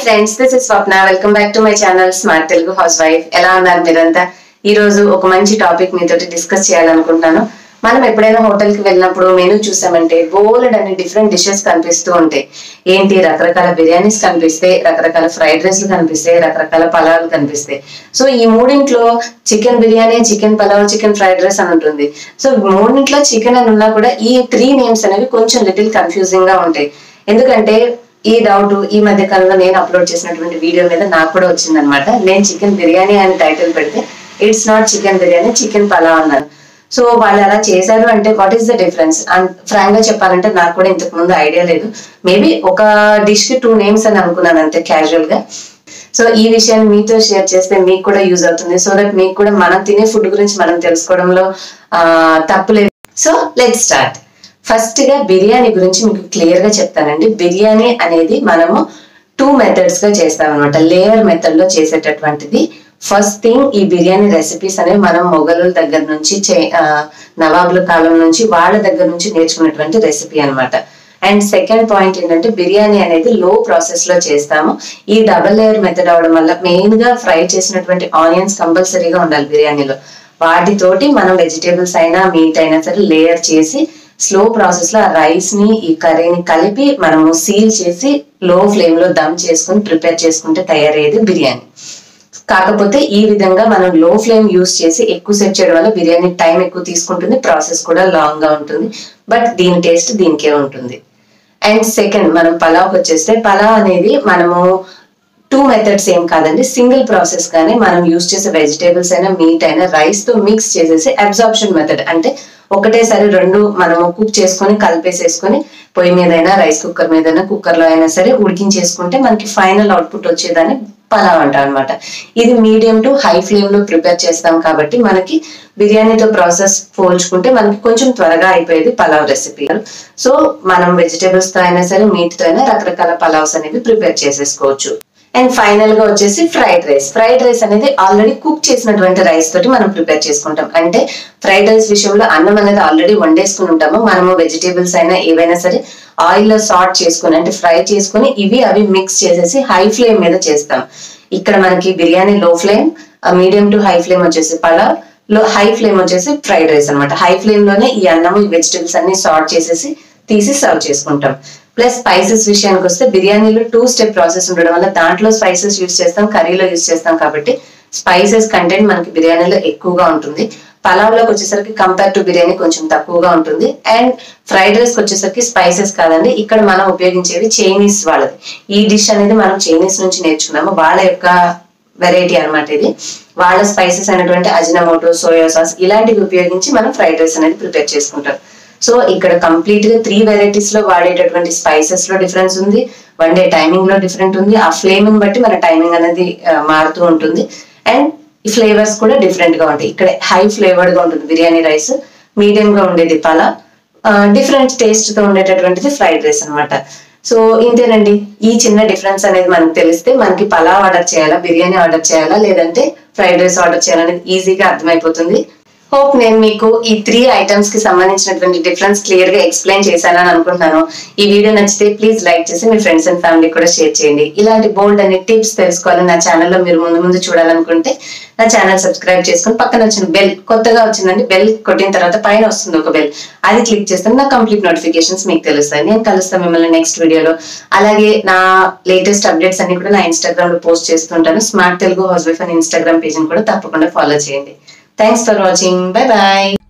friends this is Swapna welcome back to my channel smart Telugu house housewife ఎలా ఉన్నారు మీరంతా ఈ రోజు ఒక మంచి టాపిక్ మీతోటి డిస్కస్ చేయాలనుకుంటున్నాను మనం ఎప్పుడైనా హోటల్ కి వెళ్ళినప్పుడు మెనూ చూసామంటే బోలెడ్ అనే డిఫరెంట్ డిషెస్ కనిపిస్తూ ఉంటాయి ఏంటి రకరకాల బిర్యానీస్ కనిపిస్తాయి రకరకాల ఫ్రైడ్ రైస్లు కనిపిస్తాయి రకరకాల పలావులు కనిపిస్తాయి సో ఈ మూడింట్లో chicken biryani chicken pulao chicken fried rice అని ఉంటుంది సో మూడింట్లో చికెన్ అని ఉన్నా కూడా ఈ త్రీ నేమ్స్ అనేవి కొంచెం లిటిల్ కన్ఫ్యూజింగ్ గా ఉంటాయి ఎందుకంటే ఈ డౌట్ ఈ మధ్య కాలంలో నేను అప్లోడ్ చేసినటువంటి వీడియో మీద నాకు కూడా వచ్చిందనమాట నేను చికెన్ బిర్యానీ అని టైటిల్ పెడితే it's not chicken biryani chicken pulao అన్నారు సో వాళ్ళు అలా చేశారు అంటే what is the difference and frank గా చెప్పాలంటే నాకు కూడా ఇంతకు ముందు ఐడియా లేదు మేబీ ఒక డిష్ కి టూ నేమ్స్ అని అనుకున్నాను అంతే క్యాజువల్ గా సో ఈ విషయాన్ని మీతో షేర్ చేస్తే మీకు కూడా యూజ్ అవుతుంది సో దట్ మీకు కూడా మనం తినే ఫుడ్ గురించి మనం తెలుసుకోవడంలో ఆ, తప్పు లేదు సో లెట్ స్టార్ట్ ఫస్ట్ గా బిర్యానీ గురించి మీకు క్లియర్ గా చెప్తానండి బిర్యానీ అనేది మనము టూ మెథడ్స్ గా చేస్తాం అనమాట లేయర్ మెథడ్ లో చేసేటటువంటిది ఫస్ట్ థింగ్ ఈ బిర్యానీ రెసిపీస్ అనేవి మనం మొఘలుల దగ్గర నుంచి చే- ఆ, నవాబుల కాలం నుంచి వాళ్ళ దగ్గర నుంచి నేర్చుకున్నటువంటి రెసిపీ అన్నమాట అండ్ సెకండ్ పాయింట్ ఏంటంటే బిర్యానీ అనేది లో ప్రాసెస్ లో చేస్తాము ఈ డబల్ లేయర్ మెథడ్ అవడం వల్ల మెయిన్ గా ఫ్రై చేసినటువంటి ఆనియన్స్ కంపల్సరీగా ఉండాలి బిర్యానీలో వాటితోటి మనం వెజిటేబుల్స్ అయినా మీట్ అయినా సరే లేయర్ చేసి స్లో ప్రాసెస్ లో ఆ రైస్ ని ఈ కర్రీని కలిపి మనము సీల్ చేసి లో ఫ్లేమ్ లో దమ్ చేసుకుని ప్రిపేర్ చేసుకుంటే తయారయ్యేది బిర్యానీ కాకపోతే ఈ విధంగా మనం లో ఫ్లేమ్ యూస్ చేసి ఎక్కువ సేపు చేయడం వల్ల బిర్యానీ టైం ఎక్కువ తీసుకుంటుంది ప్రాసెస్ కూడా లాంగ్ గా ఉంటుంది బట్ దీని టేస్ట్ దీనికే ఉంటుంది అండ్ సెకండ్ మనం పలావ్కి వచ్చేస్తే పలావ్ అనేది మనము టూ మెథడ్స్ ఏం కాదండి సింగిల్ ప్రాసెస్ గానే మనం యూస్ చేసే వెజిటేబుల్స్ అయినా మీట్ అయినా రైస్ తో మిక్స్ చేసేసి అబ్జార్ప్షన్ మెథడ్ అంటే ఒకటేసారి రెండు మనము కుక్ చేసుకొని కలిపేసేసుకొని పొయ్యి మీదైనా రైస్ కుక్కర్ మీదైనా కుక్కర్ లో అయినా సరే ఉడికించేసుకుంటే మనకి ఫైనల్ అవుట్పుట్ వచ్చేదాన్ని పలావ్ అంటాం అనమాట ఇది మీడియం టు హై ఫ్లేమ్ లో ప్రిపేర్ చేస్తాం కాబట్టి మనకి బిర్యానీతో ప్రాసెస్ పోల్చుకుంటే మనకి కొంచెం త్వరగా అయిపోయేది పలావ్ రెసిపీ సో మనం వెజిటేబుల్స్ తో అయినా సరే మీట్ తో అయినా రకరకాల పలావ్స్ అనేవి ప్రిపేర్ చేసేసుకోవచ్చు అండ్ ఫైనల్ గా వచ్చేసి ఫ్రైడ్ రైస్ ఫ్రైడ్ రైస్ అనేది ఆల్రెడీ కుక్ చేసినటువంటి రైస్ తోటి మనం ప్రిపేర్ చేసుకుంటాం అంటే ఫ్రైడ్ రైస్ విషయంలో అన్నం అనేది ఆల్రెడీ వండేసుకుని ఉంటాము మనము వెజిటేబుల్స్ అయినా ఏవైనా సరే ఆయిల్ లో సార్ట్ చేసుకుని అంటే ఫ్రై చేసుకుని ఇవి అవి మిక్స్ చేసేసి హై ఫ్లేమ్ మీద చేస్తాం ఇక్కడ మనకి బిర్యానీ లో flame medium to high flame వచ్చేసి పలావ్ లో హై ఫ్లేమ్ వచ్చేసి ఫ్రైడ్ రైస్ అన్నమాట హై ఫ్లేమ్ లోనే ఈ అన్నము ఈ వెజిటేబుల్స్ అన్ని సార్ట్ చేసేసి తీసి సర్వ్ చేసుకుంటాం ప్లస్ స్పైసెస్ విషయానికి వస్తే బిర్యానీలో టూ స్టెప్ ప్రాసెస్ ఉండడం వల్ల దాంట్లో స్పైసెస్ యూస్ చేస్తాం కర్రీలో యూస్ చేస్తాం కాబట్టి స్పైసెస్ కంటెంట్ మనకి బిర్యానీలో ఎక్కువగా ఉంటుంది పలావ్లోకి వచ్చేసరికి కంపేర్ టు బిర్యానీ కొంచెం తక్కువగా ఉంటుంది అండ్ ఫ్రైడ్ రైస్ వచ్చేసరికి స్పైసెస్ కాదండి ఇక్కడ మనం ఉపయోగించేది చైనీస్ వాళ్ళది ఈ డిష్ అనేది మనం చైనీస్ నుంచి నేర్చుకున్నాము వాళ్ళ యొక్క వెరైటీ అన్నమాట ఇది వాళ్ళ స్పైసెస్ అయినటువంటి అజినమోటో సోయా సాస్ ఇలాంటివి ఉపయోగించి మనం ఫ్రైడ్ రైస్ అనేది ప్రిపేర్ చేసుకుంటాం సో ఇక్కడ కంప్లీట్ గా త్రీ వెరైటీస్ లో వాడేటటువంటి స్పైసెస్ లో డిఫరెన్స్ ఉంది వండే టైమింగ్ లో డిఫరెంట్ ఉంది ఆ ఫ్లేమ్ బట్టి మన టైమింగ్ అనేది ఆ, మారుతూ ఉంటుంది అండ్ ఈ ఫ్లేవర్స్ కూడా డిఫరెంట్ గా ఉంటాయి ఇక్కడ హై ఫ్లేవర్డ్ గా ఉంటుంది బిర్యానీ రైస్ మీడియం గా ఉండేది పలా డిఫరెంట్ టేస్ట్ తో ఉండేటటువంటిది ఫ్రైడ్ రైస్ అన్నమాట సో ఇంతేనండి ఈ చిన్న డిఫరెన్స్ అనేది మనకు తెలిస్తే మనకి పలావ్ ఆర్డర్ చేయాలా బిర్యానీ ఆర్డర్ చేయాలా లేదంటే ఫ్రైడ్ రైస్ ఆర్డర్ చేయాలనేది ఈజీగా అర్థమైపోతుంది హోప్ నేను మీకు ఈ త్రీ ఐటమ్స్ కి సంబంధించినటువంటి డిఫరెన్స్ క్లియర్ గా ఎక్స్ప్లెయిన్ చేశానని అనుకుంటున్నాను ఈ వీడియో నచ్చితే ప్లీజ్ లైక్ చేసి మీ ఫ్రెండ్స్ అండ్ ఫ్యామిలీ కూడా షేర్ చేయండి ఇలాంటి బోల్డ్ అనే టిప్స్ తెలుసుకోవాలని నా ఛానల్లో మీరు ముందు ముందు చూడాలనుకుంటే నా ఛానల్ సబ్స్క్రైబ్ చేసుకుని పక్కన వచ్చిన బెల్ కొత్తగా వచ్చిందండి బెల్ కొట్టిన తర్వాత పైన వస్తుంది ఒక బెల్ అది క్లిక్ చేస్తే నా కంప్లీట్ నోటిఫికేషన్స్ మీకు తెలుస్తాయి నేను కలుస్తాను మిమ్మల్ని నెక్స్ట్ వీడియోలో అలాగే నా లేటెస్ట్ అప్డేట్స్ అన్ని కూడా నా ఇన్స్టాగ్రామ్ లో పోస్ట్ చేస్తుంటాను స్మార్ట్ తెలుగు హౌస్ వైఫ్ అని ఇన్స్టాగ్రామ్ పేజ్ కూడా తప్పకుండా ఫాలో చేయండి thanks for watching bye bye